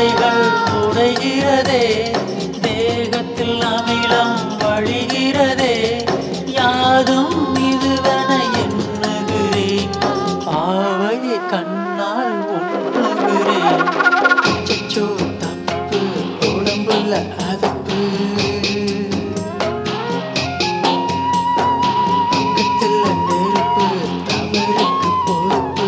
தடைகள் உடைகிறதே தேகத்தில் அமிலம் வழிகிறதே யாதும் இதுவென எண்ணுகிறேன் பாவையை கண்ணால் உண்ணுகிறேன் அச்சச்சோ தப்பு உடம்புல அதப்பு பக்கத்துல நெருப்பு தவறுக்கு பொறுப்பு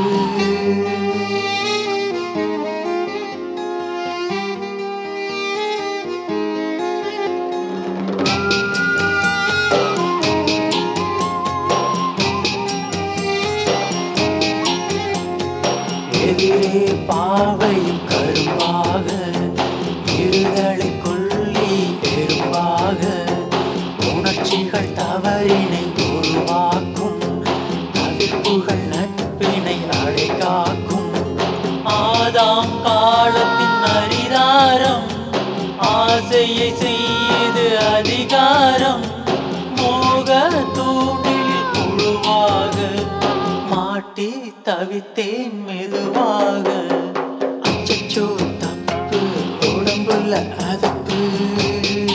எதிரே பாவையும் கரும்பாக இருதலை கொள்ளி பெரும்பாக உணர்ச்சிகள் தவறினை உருவாக்கும் தவிப்புகள் நட்பினை அடைகாக்கும் ஆதாம் காலத்தின் அரிதாரம் ஆசையை செய்து அதிகாரம் மோக தூண்டில் குழுவாக மாட்டி தவித்தேன் மெதுவாக அச்சச்சோ தப்பு உடம்புல அதப்பு